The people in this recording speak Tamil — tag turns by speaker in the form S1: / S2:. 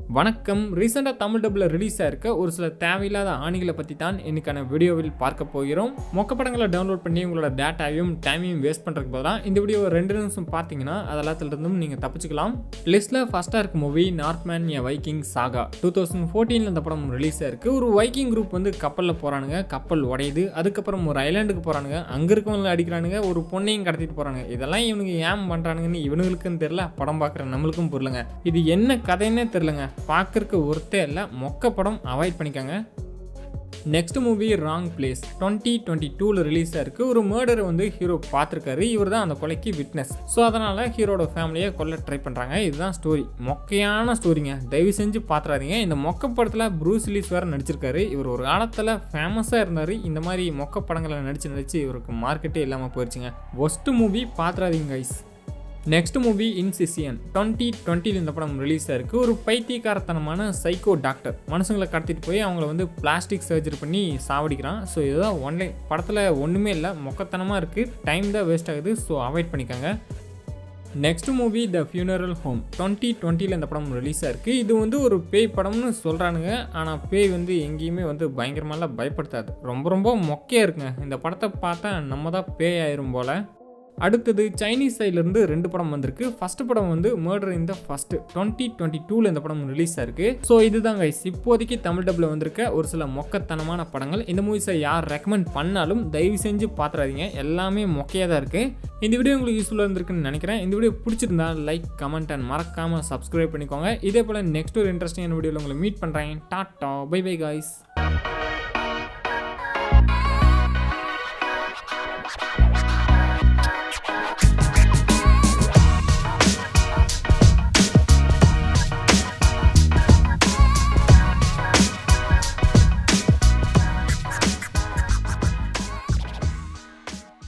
S1: வணக்கம் ரீசெண்டாக தமிழ் டப்பில் ரிலீஸ் ஆயிருக்க ஒரு சில தேவையில்லாத ஆணிகளை பற்றி தான் இன்னைக்கான வீடியோவில் பார்க்க போகிறோம் மொக்க படங்களை டவுன்லோட் பண்ணி உங்களோட டேட்டாவையும் டைமையும் வேஸ்ட் பண்ணுறதுக்கு பதிலாக இந்த வீடியோ ரெண்டு நிமிஷம் பார்த்தீங்கன்னா அதெல்லாத்துலேருந்தும் நீங்கள் தப்பிச்சுக்கலாம் லிஸ்ட்டில் ஃபஸ்ட்டாக இருக்க movie Northman a Viking saga two thousand ஃபோர்டீனில் இந்த படம் ரிலீஸ் ஆயிருக்கு ஒரு வைக்கிங் குரூப் வந்து கப்பலில் போகிறானுங்க கப்பல் உடையுது அதுக்கப்புறம் ஒரு ஐலாண்டுக்கு போகிறானுங்க அங்கே இருக்கவங்களை அடிக்கிறானுங்க ஒரு பொண்ணையும் கடத்திட்டு போகிறானுங்க இதெல்லாம் இவனுக்கு ஏன் பண்ணுறானுங்கன்னு இவனுங்களுக்குன்னு தெரில படம் பார்க்குற நம்மளுக்கும் புரியலங்க இது என்ன கதைன்னே தெரிலங்க பார்க்கறக்கு ஒருத்தே இல்லை மொக்க படம் அவாய்ட் பண்ணிக்கோங்க next movie wrong place twenty twenty டூவில் ரிலீஸ் ஆயிருக்கு ஒரு மர்டரை வந்து ஹீரோ பார்த்துருக்காரு இவர் தான் அந்த கொலைக்கு விட்னஸ் ஸோ அதனால் ஹீரோட ஃபேமிலியை கொல்ல ட்ரை பண்ணுறாங்க இதுதான் ஸ்டோரி மொக்கையான ஸ்டோரிங்க தயவு செஞ்சு பார்த்துறாதீங்க இந்த மொக்க படத்தில் ப்ரூஸ் லிஸ் வேறு நடிச்சிருக்காரு இவர் ஒரு காலத்தில் ஃபேமஸாக இருந்தார் இந்த மாதிரி மொக்க படங்களை நடித்து நடித்து இவருக்கு மார்க்கெட்டே இல்லாமல் போயிடுச்சுங்க ஒஸ்ட் மூவி பார்த்துறாதீங்க guys next movie incision twenty டுவெண்ட்டியில் இந்த படம் ரிலீஸ் ஆயிருக்கு ஒரு பைத்தியக்காரத்தனமான சைக்கோ டாக்டர் மனுஷங்களை கடத்திட்டு போய் அவங்கள வந்து பிளாஸ்டிக் சர்ஜரி பண்ணி சாவடிக்கிறான் ஸோ இதுதான் ஒன்லைன் படத்தில் ஒன்றுமே இல்லை மொக்கத்தனமாக இருக்குது டைம் தான் வேஸ்ட் ஆகுது ஸோ அவாய்ட் பண்ணிக்கோங்க next movie the funeral home twenty டுவெண்ட்டியில் இந்த படம் ரிலீஸ் ஆயிருக்கு இது வந்து ஒரு பேய் படம்னு சொல்கிறானுங்க ஆனால் பேய் வந்து எங்கேயுமே வந்து பயங்கரமாலாம் பயப்படுத்தாது ரொம்ப ரொம்ப மொக்கையாக இருக்குங்க இந்த படத்தை பார்த்தா நம்ம தான் பேய் ஆயிரும் போல் அடுத்தது சைனீஸ் சைட்லேருந்து ரெண்டு படம் வந்திருக்கு ஃபர்ஸ்ட் படம் வந்து மர்டர் இந்த ஃபர்ஸ்ட் டுவெண்ட்டி டுவெண்ட்டி டூவில் இந்த படம் ரிலீஸ் ஆயிருக்கு ஸோ இதுதான் கைஸ் இப்போதைக்கு தமிழ் டப்பில் வந்திருக்க ஒரு சில மொக்கத்தனமான படங்கள் இந்த மூவிஸை யார் ரெக்கமெண்ட் பண்ணாலும் தயவு செஞ்சு பார்த்துறாதீங்க எல்லாமே மொக்கையாக தான் இருக்குது இந்த வீடியோ உங்களுக்கு யூஸ்ஃபுல்லாக இருந்திருக்குன்னு நினைக்கிறேன் இந்த வீடியோ பிடிச்சிருந்தா லைக் கமெண்ட் அண்ட் மறக்காமல் சப்ஸ்கிரைப் பண்ணிக்கோங்க இதே போல் நெக்ஸ்ட் ஒரு இன்ட்ரெஸ்டிங்கான வீடியோவில் உங்களை மீட் பண்ணுறேன் டாட்டா பை பை காய்ஸ்